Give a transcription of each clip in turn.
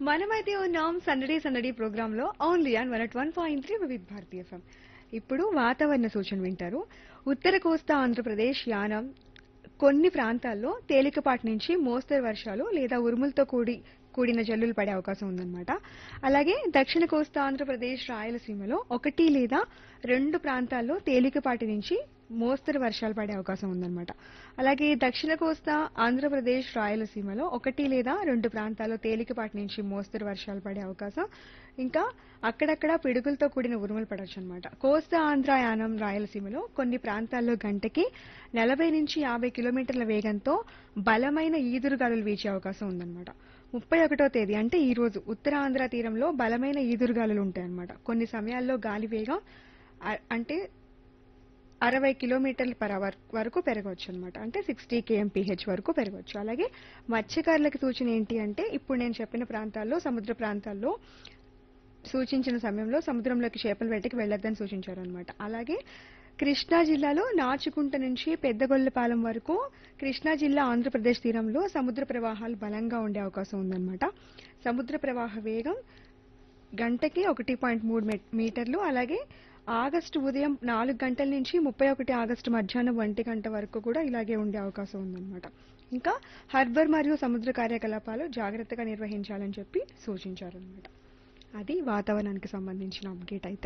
మనమైతే ఉన్నాం సందడి సందడి ప్రోగ్రామ్ లో only on one one point three వివిధ భారతీయ ఎఫ్ఎం ఇప్పుడు వాతావరణ సూచన వింటారు ఉత్తర కోస్తా ఆంధ్రప్రదేశ్ యానం కొన్ని ప్రాంతాల్లో తేలికపాటి నుంచి మోస్తరు వర్షాలు లేదా ఉరుములతో కూడి కూడిన జల్లులు పడే అవకాశం ఉందన్నమాట అలాగే దక్షిణ కోస్తా ఆంధ్రప్రదేశ్ రాయలసీమలో ఒకటి లేదా రెండు ప్రాంతాల్లో తేలికపాటి నుంచి మోస్తరు వర్షాలు పడే అవకాశం ఉందన్నమాట అలాగే దక్షిణ కోస్తా ఆంధ్రప్రదేశ్ రాయలసీమలో ఒకటి లేదా రెండు ప్రాంతాల్లో తేలికపాటి నుంచి మోస్తరు వర్షాలు పడే అవకాశం ఇంకా అక్కడక్కడ పిడుగులతో కూడిన ఉరుములు పడవచ్చు అనమాట కోస్తా ఆంధ్ర యానం రాయలసీమలో కొన్ని ప్రాంతాల్లో గంటకి నలభై నుంచి యాభై కిలోమీటర్ల వేగంతో బలమైన ఈదురుగాలులు వీచే అవకాశం ఉందన్నమాట ముప్పై ఒకటో తేదీ అంటే ఈ రోజు ఉత్తరాంధ్ర తీరంలో బలమైన ఈదురుగాలులు ఉంటాయన్నమాట కొన్ని సమయాల్లో గాలి వేగం అ- అంటే అరవై కిలోమీటర్ల పర్ అవర్ వరకు పెరగవచ్చు అనమాట అంటే సిక్స్టీ కేఎంపీహెచ్ వరకు పెరగవచ్చు అలాగే మత్స్యకారులకు సూచన ఏంటి అంటే ఇప్పుడు నేను చెప్పిన ప్రాంతాల్లో సముద్ర ప్రాంతాల్లో సూచించిన సమయంలో సముద్రంలోకి చేపల వేటకి వెళ్లొద్దని సూచించారనమాట అలాగే కృష్ణా జిల్లాలో నాచుకుంట నుంచి పెద్దగొల్లపాలెం వరకు కృష్ణా జిల్లా ఆంధ్రప్రదేశ్ తీరంలో సముద్ర ప్రవాహాలు బలంగా ఉండే అవకాశం ఉందన్నమాట సముద్ర ప్రవాహ వేగం గంటకి ఒకటి పాయింట్ మూడు మె- మీటర్లు అలాగే ఆగస్టు ఉదయం నాలుగు గంటల నుంచి ముప్పై ఒకటి ఆగస్టు మధ్యాహ్నం ఒంటి గంట వరకు కూడా ఇలాగే ఉండే అవకాశం ఉందన్నమాట ఇంకా హార్బర్ మరియు సముద్ర కార్యకలాపాలు జాగ్రత్తగా నిర్వహించాలని చెప్పి సూచించారనమాట అది వాతావరణానికి సంబంధించిన అప్డేట్ అయితే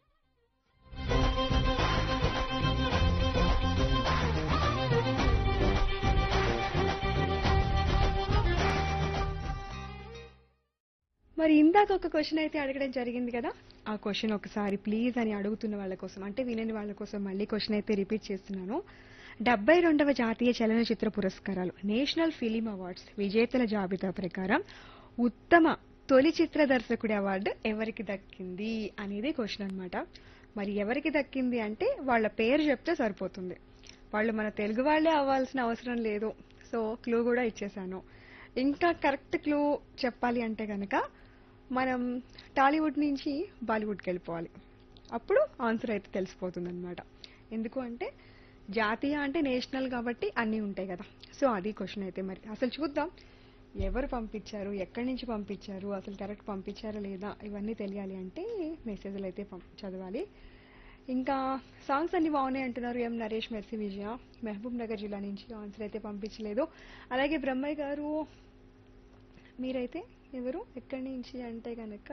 మరి ఇందాక ఒక క్వశ్చన్ అయితే అడగడం జరిగింది కదా ఆ క్వశ్చన్ ఒకసారి ప్లీజ్ అని అడుగుతున్న వాళ్ళ కోసం అంటే వినని వాళ్ళ కోసం మళ్ళీ క్వశ్చన్ అయితే రిపీట్ చేస్తున్నాను డెబ్బై రెండవ జాతీయ చలనచిత్ర పురస్కారాలు నేషనల్ ఫిలిం అవార్డ్స్ విజేతల జాబితా ప్రకారం ఉత్తమ తొలి చిత్ర దర్శకుడి అవార్డు ఎవరికి దక్కింది అనేది క్వశ్చన్ అన్నమాట మరి ఎవరికి దక్కింది అంటే వాళ్ళ పేరు చెప్తే సరిపోతుంది వాళ్ళు మన తెలుగు వాళ్ళే అవ్వాల్సిన అవసరం లేదు సో క్లూ కూడా ఇచ్చేసాను ఇంకా కరెక్ట్ క్లూ చెప్పాలి అంటే కనుక మనం టాలీవుడ్ నుంచి బాలీవుడ్కి వెళ్ళిపోవాలి అప్పుడు ఆన్సర్ అయితే తెలిసిపోతుంది అనమాట ఎందుకు అంటే జాతీయ అంటే నేషనల్ కాబట్టి అన్నీ ఉంటాయి కదా సో అది క్వశ్చన్ అయితే మరి అసలు చూద్దాం ఎవరు పంపించారు ఎక్కడి నుంచి పంపించారు అసలు కరెక్ట్ పంపించారా లేదా ఇవన్నీ తెలియాలి అంటే మెసేజ్లు అయితే పం- చదవాలి ఇంకా సాంగ్స్ అన్ని బాగున్నాయి అంటున్నారు ఎం నరేష్ మెర్సీ విజయ మహబూబ్ నగర్ జిల్లా నుంచి ఆన్సర్ అయితే పంపించలేదు అలాగే బ్రహ్మయ్య గారు మీరైతే ఎవరు ఎక్కడి నుంచి అంటే గనక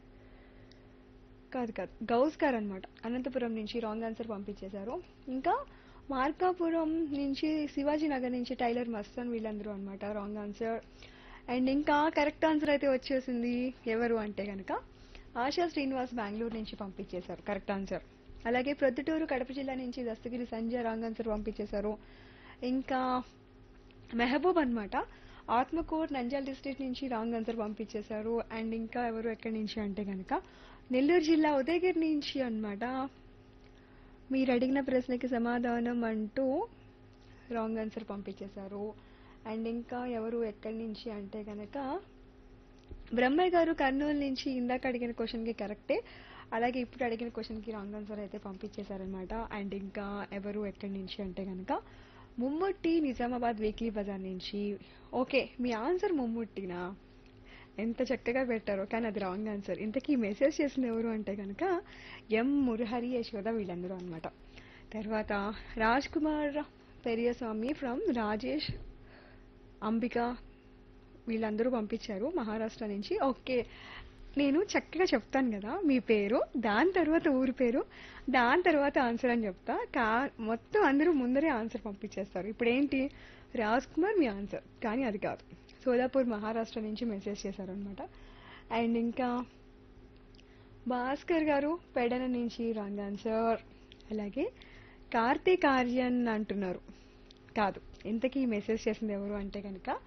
కాదు కాదు గౌస్ గారు అనమాట అనంతపురం నుంచి రాంగ్ ఆన్సర్ పంపించేశారు ఇంకా మార్కాపురం నుంచి శివాజీ నగర్ నుంచి టైలర్ మస్తాన్ వీళ్ళందరూ అనమాట రాంగ్ ఆన్సర్ అండ్ ఇంకా కరెక్ట్ ఆన్సర్ అయితే వచ్చేసింది ఎవరు అంటే గనక ఆశా శ్రీనివాస్ బెంగళూరు నుంచి పంపించేశారు కరెక్ట్ ఆన్సర్ అలాగే ప్రొద్దుటూరు కడప జిల్లా నుంచి దస్తగిరి సంజయ్ రాంగ్ ఆన్సర్ పంపించేశారు ఇంకా మెహబూబ్ అన్నమాట ఆత్మకూర్ నంద్యాల డిస్ట్రిక్ట్ నుంచి రాంగ్ ఆన్సర్ పంపించేశారు అండ్ ఇంకా ఎవరు ఎక్కడి నుంచి అంటే కనుక నెల్లూరు జిల్లా ఉదయగిరి నుంచి అన్నమాట మీరు అడిగిన ప్రశ్నకి సమాధానం అంటూ రాంగ్ ఆన్సర్ పంపించేశారు అండ్ ఇంకా ఎవరు ఎక్కడి నుంచి అంటే కనుక బ్రహ్మయ్య గారు కర్నూలు నుంచి ఇందాక అడిగిన క్వశ్చన్కి కరెక్టే అలాగే ఇప్పుడు అడిగిన క్వశ్చన్కి రాంగ్ ఆన్సర్ అయితే పంపించేశారనమాట అండ్ ఇంకా ఎవరు ఎక్కడి నుంచి అంటే కనుక ముమ్ముట్టి నిజామాబాద్ వీక్లీ బజార్ నుంచి ఓకే మీ ఆన్సర్ ముమ్ముట్టినా ఎంత చక్కగా పెట్టారో కానీ అది రాంగ్ ఆన్సర్ ఇంతకీ మెసేజ్ చేసింది ఎవరు అంటే కనుక ఎం మురహరి యశోద వీళ్ళందరూ అనమాట తర్వాత రాజ్ కుమార్ పెరియస్వామి ఫ్రమ్ రాజేష్ అంబిక వీళ్ళందరూ పంపించారు మహారాష్ట్ర నుంచి ఓకే నేను చక్కగా చెప్తాను కదా మీ పేరు దాని తర్వాత ఊరి పేరు దాని తర్వాత ఆన్సర్ అని చెప్తా కా మొత్తం అందరూ ముందరే ఆన్సర్ పంపించేస్తారు ఇప్పుడు ఏంటి రాజ్ కుమార్ మీ ఆన్సర్ కానీ అది కాదు సోలాపూర్ మహారాష్ట్ర నుంచి మెసేజ్ చేశారనమాట అండ్ ఇంకా భాస్కర్ గారు పెడన నుంచి రాంగ్ ఆన్సర్ అలాగే కార్తీక్ ఆర్యన్ అంటున్నారు కాదు ఇంతకీ మెసేజ్ చేసింది ఎవరు అంటే కనుక